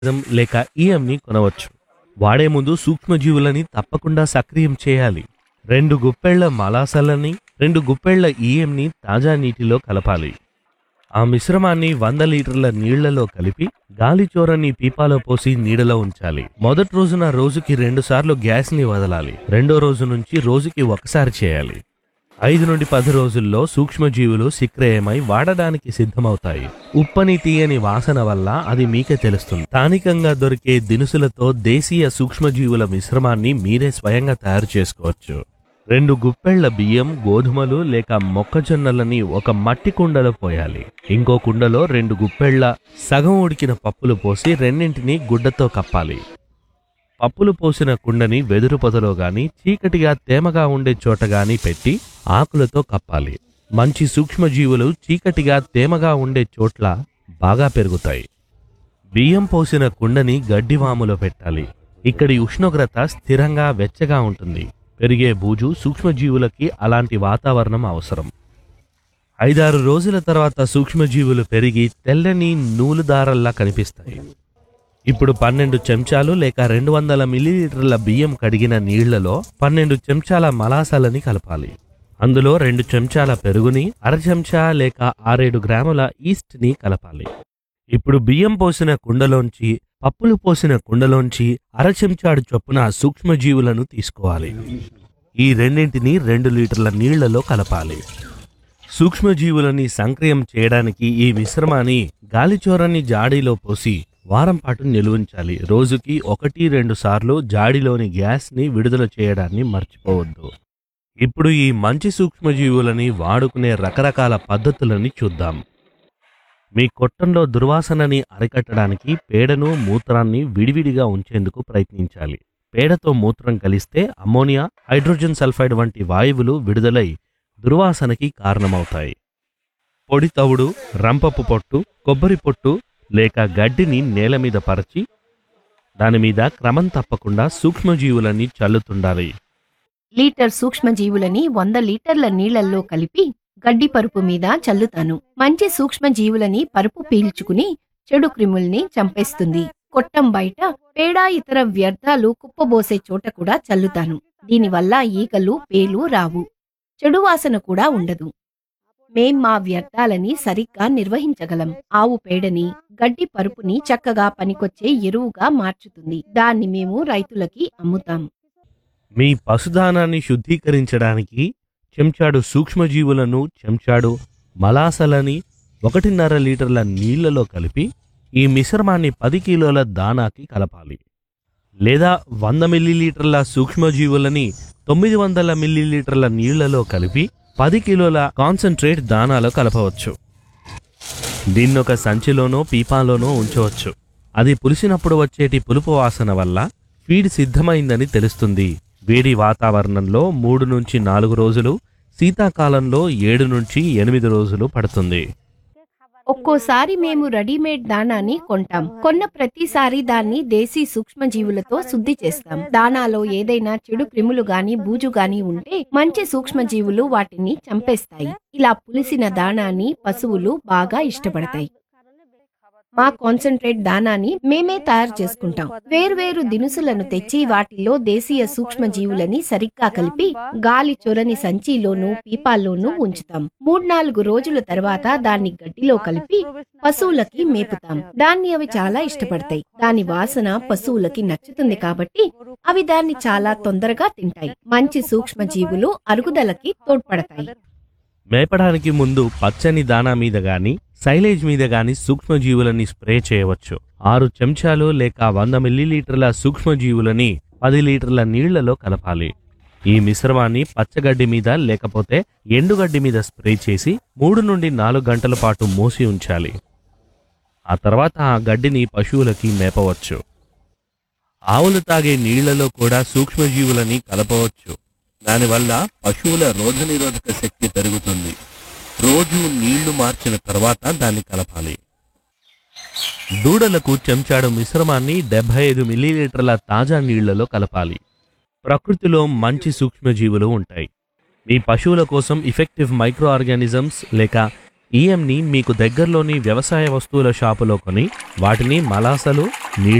లేక ఈఎంని కొనవచ్చు వాడే ముందు సూక్ష్మజీవులని తప్పకుండా సక్రియం చేయాలి రెండు గుప్పెళ్ల మలాసలని రెండు గుప్పెళ్ల ఈఎంని తాజా నీటిలో కలపాలి ఆ మిశ్రమాన్ని వంద లీటర్ల నీళ్లలో కలిపి గాలి చోరని పీపాలో పోసి నీడలో ఉంచాలి మొదటి రోజున రోజుకి రెండు సార్లు గ్యాస్ ని వదలాలి రెండో రోజు నుంచి రోజుకి ఒకసారి చేయాలి ఐదు నుండి పది రోజుల్లో సూక్ష్మజీవులు సిక్రయమై వాడడానికి సిద్ధమవుతాయి ఉప్పని తీయని వాసన వల్ల అది మీకే తెలుస్తుంది స్థానికంగా దొరికే దినుసులతో దేశీయ సూక్ష్మజీవుల మిశ్రమాన్ని మీరే స్వయంగా తయారు చేసుకోవచ్చు రెండు గుప్పెళ్ల బియ్యం గోధుమలు లేక మొక్కజొన్నలని ఒక మట్టి కుండలో పోయాలి ఇంకో కుండలో రెండు గుప్పెళ్ల సగం ఉడికిన పప్పులు పోసి రెండింటిని గుడ్డతో కప్పాలి పప్పులు పోసిన కుండని వెదురు పొదలో గాని చీకటిగా తేమగా ఉండే చోట గాని పెట్టి ఆకులతో కప్పాలి మంచి సూక్ష్మజీవులు చీకటిగా తేమగా ఉండే చోట్ల బాగా పెరుగుతాయి బియ్యం పోసిన కుండని గడ్డివాములో పెట్టాలి ఇక్కడి ఉష్ణోగ్రత స్థిరంగా వెచ్చగా ఉంటుంది పెరిగే బూజు సూక్ష్మజీవులకి అలాంటి వాతావరణం అవసరం ఐదారు రోజుల తర్వాత సూక్ష్మజీవులు పెరిగి తెల్లని నూలు దారల్లా కనిపిస్తాయి ఇప్పుడు పన్నెండు చెంచాలు లేక రెండు వందల మిల్లీలీటర్ల బియ్యం కడిగిన నీళ్లలో పన్నెండు చెంచాల మలాసాలని కలపాలి అందులో రెండు చెంచాల పెరుగుని అర చెంచా లేక ఆరేడు గ్రాముల ఈస్ట్ ని కలపాలి ఇప్పుడు బియ్యం పోసిన కుండలోంచి పప్పులు పోసిన కుండలోంచి అర చెంచాడు చొప్పున సూక్ష్మజీవులను తీసుకోవాలి ఈ రెండింటిని రెండు లీటర్ల నీళ్లలో కలపాలి సూక్ష్మజీవులని సంక్రియం చేయడానికి ఈ మిశ్రమాన్ని గాలిచోరని జాడీలో పోసి వారం పాటు నిలువించాలి రోజుకి ఒకటి రెండు సార్లు జాడీలోని గ్యాస్ని విడుదల చేయడాన్ని మర్చిపోవద్దు ఇప్పుడు ఈ మంచి సూక్ష్మజీవులని వాడుకునే రకరకాల పద్ధతులని చూద్దాం మీ కొట్టంలో దుర్వాసనని అరికట్టడానికి పేడను మూత్రాన్ని విడివిడిగా ఉంచేందుకు ప్రయత్నించాలి పేడతో మూత్రం కలిస్తే అమ్మోనియా హైడ్రోజన్ సల్ఫైడ్ వంటి వాయువులు విడుదలై దుర్వాసనకి కారణమవుతాయి పొడి తవుడు రంపపు పొట్టు కొబ్బరి పొట్టు లేక గడ్డిని నేల మీద పరచి దాని మీద క్రమం తప్పకుండా సూక్ష్మజీవులని చల్లుతుండాలి లీటర్ సూక్ష్మజీవులని వంద లీటర్ల నీళ్లల్లో కలిపి గడ్డి పరుపు మీద చల్లుతాను మంచి సూక్ష్మజీవులని పరుపు పీల్చుకుని చెడు క్రిముల్ని చంపేస్తుంది కొట్టం బయట పేడా ఇతర వ్యర్థాలు కుప్పబోసే చోట కూడా చల్లుతాను దీనివల్ల ఈగలు పేలు రావు చెడు వాసన కూడా ఉండదు మేం మా వ్యర్థాలని సరిగ్గా నిర్వహించగలం ఆవు పేడని గడ్డి పరుపుని చక్కగా పనికొచ్చే ఎరువుగా మార్చుతుంది దాన్ని మేము రైతులకి అమ్ముతాం మీ పశుదానాన్ని శుద్ధీకరించడానికి చెంచాడు సూక్ష్మజీవులను చెంచాడు మలాసలని ఒకటిన్నర లీటర్ల నీళ్లలో కలిపి ఈ మిశ్రమాన్ని పది కిలోల దానాకి కలపాలి లేదా వంద మిల్లీలీటర్ల సూక్ష్మజీవులని తొమ్మిది వందల మిల్లీలీటర్ల నీళ్లలో కలిపి పది కిలోల కాన్సన్ట్రేట్ దానాలో కలపవచ్చు దీన్నొక సంచిలోనో పీపాలోనో ఉంచవచ్చు అది పులిసినప్పుడు వచ్చేటి పులుపు వాసన వల్ల ఫీడ్ సిద్ధమైందని తెలుస్తుంది వేడి వాతావరణంలో మూడు నుంచి నాలుగు రోజులు శీతాకాలంలో ఏడు నుంచి ఎనిమిది రోజులు పడుతుంది ఒక్కోసారి మేము రెడీమేడ్ దానాన్ని కొంటాం కొన్న ప్రతిసారి దాన్ని దేశీ సూక్ష్మజీవులతో శుద్ధి చేస్తాం దానాలో ఏదైనా చెడు క్రిములు గాని బూజు గాని ఉంటే మంచి సూక్ష్మజీవులు వాటిని చంపేస్తాయి ఇలా పులిసిన దానాన్ని పశువులు బాగా ఇష్టపడతాయి మా కాన్సన్ట్రేట్ దానాన్ని మేమే తయారు చేసుకుంటాం వేర్వేరు దినుసులను తెచ్చి వాటిలో దేశీయ సూక్ష్మజీవులని సరిగ్గా కలిపి గాలి చొరని సంచిలోనూ పీపాల్లోనూ ఉంచుతాం మూడు నాలుగు రోజుల తర్వాత దాన్ని గడ్డిలో కలిపి పశువులకి మేపుతాం దాన్ని అవి చాలా ఇష్టపడతాయి దాని వాసన పశువులకి నచ్చుతుంది కాబట్టి అవి దాన్ని చాలా తొందరగా తింటాయి మంచి సూక్ష్మజీవులు అరుగుదలకి తోడ్పడతాయి మేపడానికి ముందు పచ్చని దానా మీద గాని సైలేజ్ మీద గాని సూక్ష్మజీవులని స్ప్రే చేయవచ్చు ఆరు చెంచాలు లేక వంద మిల్లీలీటర్ల సూక్ష్మజీవులని పది లీటర్ల నీళ్లలో కలపాలి ఈ మిశ్రమాన్ని పచ్చగడ్డి మీద లేకపోతే ఎండుగడ్డి మీద స్ప్రే చేసి మూడు నుండి నాలుగు గంటల పాటు మూసి ఉంచాలి ఆ తర్వాత ఆ గడ్డిని పశువులకి మేపవచ్చు ఆవులు తాగే నీళ్లలో కూడా సూక్ష్మజీవులని కలపవచ్చు దానివల్ల పశువుల రోగనిరోధక శక్తి పెరుగుతుంది రోజు నీళ్లు మార్చిన తర్వాత దాన్ని కలపాలి దూడలకు చెంచాడు మిశ్రమాన్ని డెబ్బై ఐదు మిల్లీలీటర్ల తాజా నీళ్లలో కలపాలి ప్రకృతిలో మంచి సూక్ష్మజీవులు ఉంటాయి మీ పశువుల కోసం ఇఫెక్టివ్ మైక్రో ఆర్గానిజమ్స్ లేక ఈఎంని మీకు దగ్గరలోని వ్యవసాయ వస్తువుల షాపులో కొని వాటిని మలాసలు నీళ్లు